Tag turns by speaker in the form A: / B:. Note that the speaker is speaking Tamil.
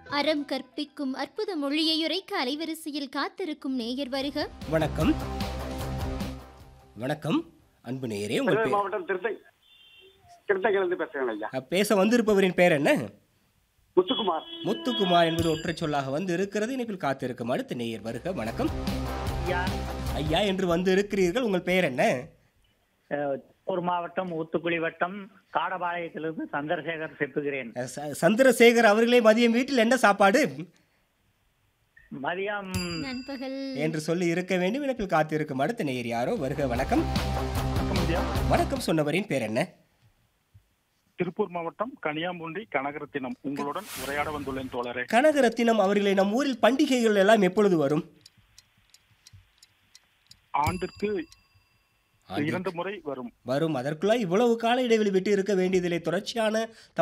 A: அறம் கற்பிக்கும் அற்புத மொழியை உரைக்க அலைவரிசையில் காத்திருக்கும் நேயர் வருக
B: வணக்கம் வணக்கம் அன்பு நேயரே உங்கள்
C: திருநெல்வேலி
B: பேர்
C: மாவட்டம் திருத்தை திருத்தங்கிலிருந்து பேசுறேன் ஐயா
B: அ, பேச வந்திருப்பவரின் பேர் என்ன
C: முத்துக்குமார்
B: முத்துக்குமார் என்பது ஒற்றைச் சொல்லாக வந்து இருக்கிறது இணைப்பில் காத்திருக்கும் அடுத்த நேயர் வருக வணக்கம்
D: ஐயா
B: ஐயா என்று வந்து இருக்கிறீர்கள் உங்கள் பெயர் என்ன
D: அஹ், ஒரு மாவட்டம் ஊத்துக்குளி வட்டம் காடபாளையத்திலிருந்து சந்திரசேகர் செப்புகிறேன்
B: அ, ச- சந்திரசேகர் அவர்களே மதியம் வீட்டில் என்ன சாப்பாடு
D: மதியம்
A: நண்பகல்
B: என்று சொல்லி இருக்க வேண்டும் இணைப்பில் காத்திருக்கும் அடுத்த நேயர் யாரோ வருக வணக்கம் வணக்கம் சொன்னவரின் பேர் என்ன
E: திருப்பூர் மாவட்டம் கனியாம்பூண்டி கனகரத்தினம் உங்களுடன் உரையாட வந்துள்ளேன் தோழரே
B: கனகரத்தினம் அவர்களே நம் ஊரில் பண்டிகைகள் எல்லாம் எப்பொழுது வரும்
E: ஆண்டிற்கு
B: ஆண்டிற்கு
E: இரண்டு முறை வரும்
B: வரும் அதற்குள்ள இவ்வளவு கால இடைவெளி விட்டு இருக்க வேண்டியதில்லை தொடர்ச்சியான